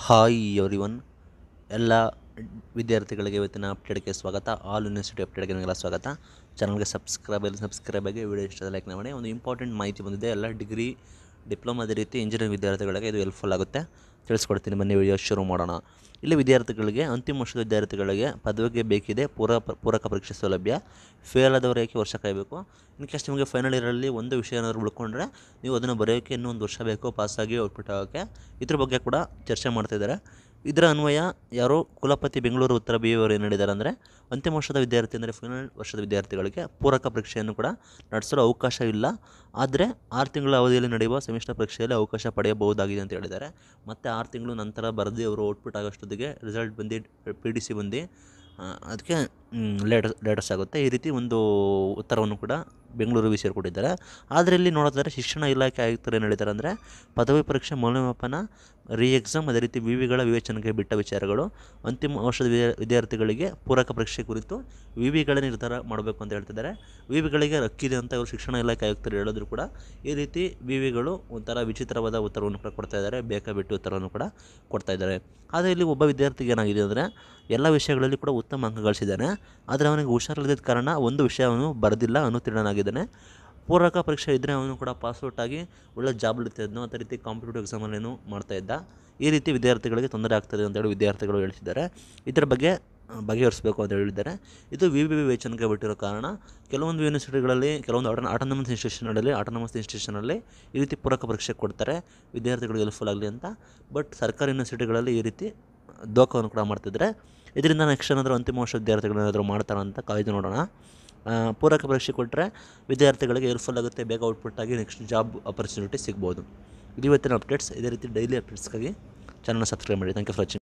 hi every one ಎಲ್ಲ ವಿದ್ಯಾರ್ಥಿಗಳಿಗೆ ಇವತ್ತಿನ ಅಪ್ಡೇಟ್ಗೆ ಸ್ವಾಗತ ಆಲ್ ಯೂನಿವರ್ಸಿಟಿ ಅಪ್ಡೇಟ್ಗೆ ನಿಮಗೆಲ್ಲ ಸ್ವಾಗತ ಚಾನಲ್ಗೆ ಸಬ್ಸ್ಕ್ರೈಬ್ ಅಲ್ಲಿ ಸಬ್ಸ್ಕ್ರೈಬ್ ಆಗಿ ವಿಡಿಯೋ ಇಷ್ಟ ಲೈಕ್ ಮಾಡಿ ಒಂದು ಇಂಪಾರ್ಟೆಂಟ್ ಮಾಹಿತಿ ಬಂದಿದೆ ಎಲ್ಲ ಡಿಗ್ರಿ ಡಿಪ್ಲೊಮಾದ ರೀತಿ ಇಂಜಿನಿಯರಿಂಗ್ ವಿದ್ಯಾರ್ಥಿಗಳಿಗೆ ಇದು ಹೆಲ್ಪ್ಫುಲ್ ಆಗುತ್ತೆ ತಿಳಿಸ್ಕೊಡ್ತೀನಿ ಬನ್ನಿ ವಿಡಿಯೋ ಶುರು ಮಾಡೋಣ ಇಲ್ಲಿ ವಿದ್ಯಾರ್ಥಿಗಳಿಗೆ ಅಂತಿಮ ವರ್ಷದ ವಿದ್ಯಾರ್ಥಿಗಳಿಗೆ ಪದವಿಗೆ ಬೇಕಿದೆ ಪೂರ ಪೂರಕ ಪರೀಕ್ಷೆ ಸೌಲಭ್ಯ ಫೇಲ್ ಆದವರು ಯಾಕೆ ವರ್ಷ ಕಾಯಬೇಕು ಇನ್ ಕೇಸ್ ನಿಮಗೆ ಫೈನಲ್ ಇಯರಲ್ಲಿ ಒಂದು ವಿಷಯ ಏನಾದರೂ ಉಳ್ಕೊಂಡ್ರೆ ನೀವು ಅದನ್ನು ಬರೆಯೋಕ್ಕೆ ಇನ್ನೂ ಒಂದು ವರ್ಷ ಬೇಕು ಪಾಸಾಗಿ ಔಟ್ಪುಟ್ ಆಗೋಕ್ಕೆ ಇದ್ರ ಬಗ್ಗೆ ಕೂಡ ಚರ್ಚೆ ಮಾಡ್ತಿದ್ದಾರೆ ಇದರ ಅನ್ವಯ ಯಾರೋ ಕುಲಪತಿ ಬೆಂಗಳೂರು ಉತ್ತರ ಬಿ ಅವರು ಏನು ಹೇಳಿದ್ದಾರೆ ಅಂದರೆ ಅಂತಿಮ ವರ್ಷದ ವಿದ್ಯಾರ್ಥಿ ಅಂದರೆ ಫೈನಲ್ ವರ್ಷದ ವಿದ್ಯಾರ್ಥಿಗಳಿಗೆ ಪೂರಕ ಪರೀಕ್ಷೆಯನ್ನು ಕೂಡ ನಡೆಸಲು ಅವಕಾಶ ಇಲ್ಲ ಆದರೆ ಆರು ತಿಂಗಳ ಅವಧಿಯಲ್ಲಿ ನಡೆಯುವ ಸೆಮಿಸ್ಟರ್ ಪರೀಕ್ಷೆಯಲ್ಲಿ ಅವಕಾಶ ಪಡೆಯಬಹುದಾಗಿದೆ ಅಂತ ಹೇಳಿದ್ದಾರೆ ಮತ್ತು ಆರು ತಿಂಗಳು ನಂತರ ಬರೆದು ಅವರು ಔಟ್ಪುಟ್ ಆಗೋಷ್ಟೊತ್ತಿಗೆ ರಿಸಲ್ಟ್ ಬಂದು ಪಿ ಡಿ ಸಿ ಬಂದು ಆ, ಅದಕ್ಕೆ ಲೇಟ್ ಲೇಟಸ್ ಆಗುತ್ತೆ ಈ ರೀತಿ ಒಂದು ಉತ್ತರವನ್ನು ಕೂಡ ಬೆಂಗಳೂರು ವಿ ಸಿ ಕೊಟ್ಟಿದ್ದಾರೆ ಆದರೆ ಇಲ್ಲಿ ನೋಡಿದ್ರೆ ಶಿಕ್ಷಣ ಇಲಾಖೆ ಆಯುಕ್ತರು ಏನು ಹೇಳಿದ್ದಾರೆ ಅಂದರೆ ಪದವಿ ಪರೀಕ್ಷೆ ಮೌಲ್ಯಮಾಪನ ರೀ ಎಕ್ಸಾಮ್ ಅದೇ ರೀತಿ ವಿ ವಿಗಳ ವಿವೇಚನೆಗೆ ಬಿಟ್ಟ ವಿಚಾರಗಳು ಅಂತಿಮ ವರ್ಷದ ವಿದ್ಯಾ- ವಿದ್ಯಾರ್ಥಿಗಳಿಗೆ ಪೂರಕ ಪರೀಕ್ಷೆ ಕುರಿತು ವಿ ವಿಗಳ ನಿರ್ಧಾರ ಮಾಡಬೇಕು ಅಂತ ಹೇಳ್ತಿದ್ದಾರೆ ವಿ ವಿಗಳಿಗೆ ಹಕ್ಕಿದೆ ಅಂತ ಇವರು ಶಿಕ್ಷಣ ಇಲಾಖೆ ಆಯುಕ್ತರು ಹೇಳಿದ್ರು ಕೂಡ ಈ ರೀತಿ ವಿ ವಿಗಳು ಒಂಥರ ವಿಚಿತ್ರವಾದ ಉತ್ತರವನ್ನು ಕೂಡ ಕೊಡ್ತಾ ಇದ್ದಾರೆ ಬೇಕಾ ಬಿಟ್ಟು ಉತ್ತರವನ್ನು ಕೂಡ ಕೊಡ್ತಾ ಇದ್ದಾರೆ ಆದರೆ ಇಲ್ಲಿ ಒಬ್ಬ ವಿದ್ಯಾರ್ಥಿಗೆ ಏನಾಗಿದೆ ಅಂದರೆ ಎಲ್ಲ ವಿಷಯಗಳಲ್ಲಿ ಕೂಡ ಉತ್ತಮ ಅಂಕ ಗಳಿಸಿದ್ದಾನೆ ಆದರೆ ಅವನಿಗೆ ಹುಷಾರಿಲ್ಲದ ಕಾರಣ ಒಂದು ವಿಷಯ ಅವನು ಬರೆದಿಲ್ಲ ಅನುತ್ತೀರ್ಣನಾಗಿದ್ದಾನೆ ಪೂರಕ ಪರೀಕ್ಷೆ ಇದ್ದರೆ ಅವನು ಕೂಡ ಪಾಸ್ಔಟ್ ಆಗಿ ಒಳ್ಳೆ ಜಾಬ್ ಇಡ್ತಿದ್ನೋ ಅದೇ ರೀತಿ ಕಾಂಪಿಟೇಟಿವ್ ಎಕ್ಸಾಮಲ್ಲೇನು ಮಾಡ್ತಾ ಇದ್ದ ಈ ರೀತಿ ವಿದ್ಯಾರ್ಥಿಗಳಿಗೆ ತೊಂದರೆ ಆಗ್ತದೆ ಅಂತೇಳಿ ವಿದ್ಯಾರ್ಥಿಗಳು ಹೇಳ್ತಿದ್ದಾರೆ ಇದರ ಬಗ್ಗೆ ಆ, ಬಗೆಹರಿಸಬೇಕು ಅಂತ ಹೇಳಿದ್ದಾರೆ ಇದು ವಿ ವಿ ವಿವೇಚನೆಗೆ ಬಿಟ್ಟಿರೋ ಕಾರಣ ಕೆಲವೊಂದು ಯೂನಿವರ್ಸಿಟಿಗಳಲ್ಲಿ ಕೆಲವೊಂದು ಆಟೋ ಆಟೋನಮಸ್ ಇನ್ಸ್ಟಿಟ್ಯೂಷನಲ್ಲಿ ಆಟೋನಮಸ್ ಇನ್ಸ್ಟಿಟ್ಯೂಷನಲ್ಲಿ ಈ ರೀತಿ ಪೂರಕ ಪರೀಕ್ಷೆ ಕೊಡ್ತಾರೆ ವಿದ್ಯಾರ್ಥಿಗಳಿಗೆ ಹೆಲ್ಪ್ಫುಲ್ ಆಗಲಿ ಅಂತ ಬಟ್ ಸರ್ಕಾರಿ ಯೂನಿವರ್ಸಿಟಿಗಳಲ್ಲಿ ಈ ರೀತಿ ದೋಖವನ್ನು ಕೂಡ ಮಾಡ್ತಿದ್ದಾರೆ ಇದರಿಂದ ನೆಕ್ಸ್ಟ್ ಏನಾದರೂ ಅಂತಿಮ ವರ್ಷ ವಿದ್ಯಾರ್ಥಿಗಳು ಏನಾದರೂ ಮಾಡ್ತಾರ ಅಂತ ಕಾಯ್ದು ನೋಡೋಣ ಆ, ಪೂರಕ ಪರೀಕ್ಷೆ ಕೊಟ್ಟರೆ ವಿದ್ಯಾರ್ಥಿಗಳಿಗೆ ಹೆಲ್ಪ್ಫುಲ್ ಆಗುತ್ತೆ ಬೇಗ ಔಟ್ಪುಟ್ ಆಗಿ ನೆಕ್ಸ್ಟ್ ಜಾಬ್ ಆಪರ್ಚುನಿಟಿ ಸಿಗ್ಬೋದು ಇದು ಇವತ್ತಿನ ಅಪ್ಡೇಟ್ಸ್ ಇದೇ ರೀತಿ ಡೈಲಿ ಅಪ್ಡೇಟ್ಸ್ಗಾಗಿ ಚಾನಲ್ನ ಸಬ್ಸ್ಕ್ರೈಬ್ ಮಾಡಿ ಥ್ಯಾಂಕ್ ಯು ಫಾರ್ ವಾಚಿಂಗ್